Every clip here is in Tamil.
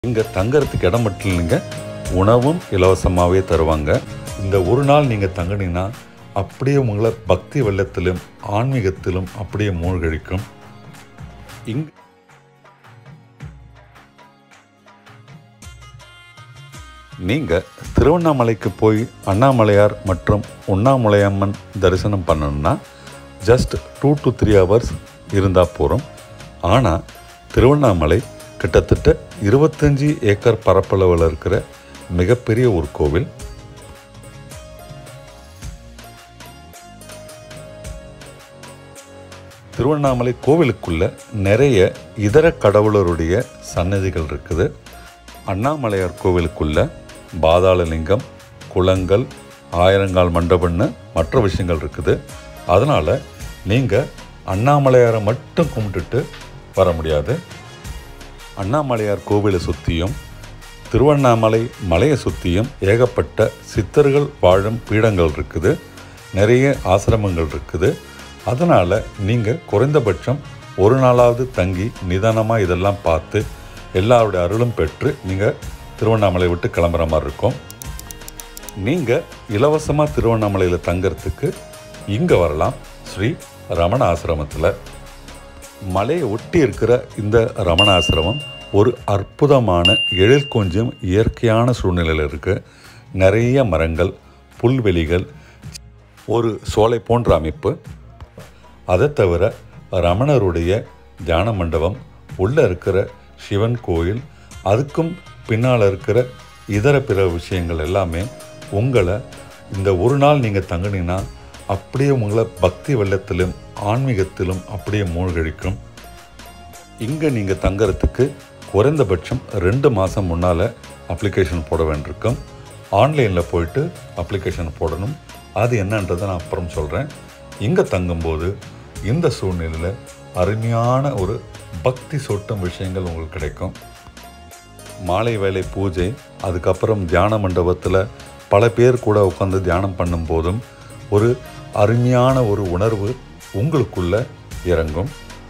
இங்கே தங்கறதுக்கு இடம் மட்டும் இல்லைங்க உணவும் இலவசமாகவே தருவாங்க இந்த ஒரு நாள் நீங்கள் தங்குனீங்கன்னா அப்படியே உங்களை பக்தி வெள்ளத்திலும் ஆன்மீகத்திலும் அப்படியே மூழ்கடிக்கும் இங் நீங்கள் திருவண்ணாமலைக்கு போய் அண்ணாமலையார் மற்றும் உண்ணாமலையம்மன் தரிசனம் பண்ணணும்னா just two to three hours இருந்தால் போகிறோம் ஆனால் திருவண்ணாமலை கிட்டத்தட்ட இருபத்தஞ்சி ஏக்கர் பரப்பளவில் இருக்கிற மிகப்பெரிய ஒரு கோவில் திருவண்ணாமலை கோவிலுக்குள்ள நிறைய இதர கடவுளருடைய சன்னதிகள் இருக்குது அண்ணாமலையார் கோவிலுக்குள்ள பாதாளலிங்கம் குளங்கள் ஆயிரங்கால் மண்டபம்னு மற்ற விஷயங்கள் இருக்குது அதனால் நீங்கள் அண்ணாமலையாரை மட்டும் கும்பிட்டுட்டு வர முடியாது அண்ணாமலையார் கோவிலை சுற்றியும் திருவண்ணாமலை மலையை சுற்றியும் ஏகப்பட்ட சித்தர்கள் வாழும் பீடங்கள் இருக்குது நிறைய ஆசிரமங்கள் இருக்குது அதனால் நீங்கள் குறைந்தபட்சம் ஒரு நாளாவது தங்கி நிதானமாக இதெல்லாம் பார்த்து எல்லாருடைய அருளும் பெற்று நீங்கள் திருவண்ணாமலை விட்டு கிளம்புற மாதிரி இருக்கும் நீங்கள் இலவசமாக திருவண்ணாமலையில் தங்கறதுக்கு இங்கே வரலாம் ஸ்ரீ ரமண ஆசிரமத்தில் மலையை ஒட்டி இருக்கிற இந்த ரமண ஆசிரமம் ஒரு அற்புதமான எழில் கொஞ்சம் இயற்கையான சூழ்நிலையில் இருக்குது நிறைய மரங்கள் புல்வெளிகள் ஒரு சோலை போன்ற அமைப்பு அதை தவிர ரமணருடைய தியான மண்டபம் உள்ளே இருக்கிற சிவன் கோயில் அதுக்கும் பின்னால் இருக்கிற இதர பிற விஷயங்கள் எல்லாமே உங்களை இந்த ஒரு நாள் நீங்கள் தங்குனீங்கன்னா அப்படியே உங்களை பக்தி வெள்ளத்திலும் ஆன்மீகத்திலும் அப்படியே மூழ்கடிக்கும் இங்கே நீங்கள் தங்கறதுக்கு குறைந்தபட்சம் ரெண்டு மாதம் முன்னால் அப்ளிகேஷன் போட வேண்டியிருக்கும் ஆன்லைனில் போயிட்டு அப்ளிகேஷன் போடணும் அது என்னன்றதை நான் அப்புறம் சொல்கிறேன் இங்கே தங்கும்போது இந்த சூழ்நிலையில் அருமையான ஒரு பக்தி சொட்டும் விஷயங்கள் உங்களுக்கு கிடைக்கும் மாலை வேலை பூஜை அதுக்கப்புறம் தியான மண்டபத்தில் பல பேர் கூட உட்காந்து தியானம் பண்ணும்போதும் ஒரு அருமையான ஒரு உணர்வு உங்களுக்குள்ள இறங்கும்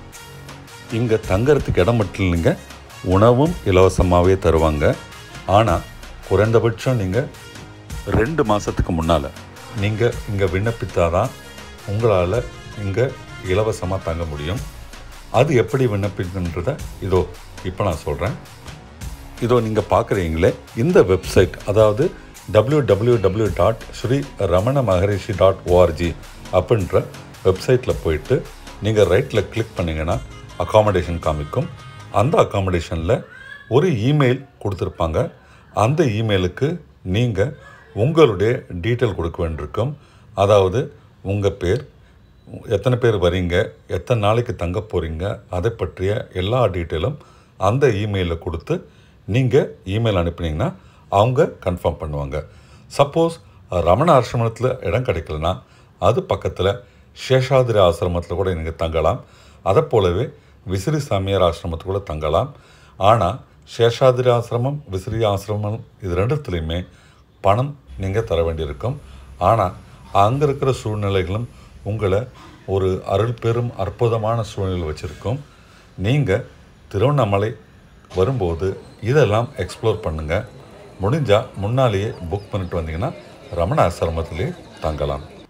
இங்கே தங்கறதுக்கு இடம் மட்டும் இல்லைங்க உணவும் இலவசமாகவே தருவாங்க ஆனால் குறைந்தபட்சம் நீங்கள் ரெண்டு மாதத்துக்கு முன்னால் நீங்கள் இங்கே விண்ணப்பித்தாதான் உங்களால் இங்கே இலவசமாக தங்க முடியும் அது எப்படி விண்ணப்பிக்கின்றத இதோ இப்போ நான் சொல்கிறேன் இதோ நீங்கள் பார்க்குறீங்களே இந்த வெப்சைட் அதாவது W W W dot Sri Ramana Maharshi dot O R G அப்படின்ற வெப்சைட்டில் போயிட்டு நீங்கள் ரைட்டில் கிளிக் பண்ணிங்கன்னா அகாமடேஷன் காமிக்கும் அந்த அகாமடேஷனில் ஒரு இமெயில் கொடுத்துருப்பாங்க அந்த இமெயிலுக்கு நீங்கள் உங்களுடைய டீட்டெயில் கொடுக்க வேண்டியிருக்கும் அதாவது உங்கள் பேர் எத்தனை பேர் வரீங்க எத்தனை நாளைக்கு தங்க போகிறீங்க அதை பற்றிய எல்லா டீட்டெயிலும் அந்த இமெயிலில் கொடுத்து நீங்கள் இமெயில் அனுப்புனீங்கன்னா அவங்க கன்ஃபார்ம் பண்ணுவாங்க சப்போஸ் ரமண ஆசிரமத்தில் இடம் கிடைக்கலனா அது பக்கத்தில் சேஷாதிரி ஆசிரமத்தில் கூட நீங்கள் தங்கலாம் அதை போலவே விசிறி சாமியார் ஆசிரமத்தில் கூட தங்கலாம் ஆனால் சேஷாதிரி ஆசிரமம் விசிறி ஆசிரமம் இது ரெண்டுத்துலேயுமே பணம் நீங்கள் தர வேண்டியிருக்கும் ஆனால் அங்கே இருக்கிற சூழ்நிலைகளும் உங்களை ஒரு அருள் பெரும் அற்புதமான சூழ்நிலை வச்சுருக்கும் நீங்கள் திருவண்ணாமலை வரும்போது இதெல்லாம் எக்ஸ்ப்ளோர் பண்ணுங்கள் முடிஞ்சால் முன்னாலேயே புக் பண்ணிட்டு வந்தீங்கன்னா ரமண ஆசிரமத்திலே தங்கலாம்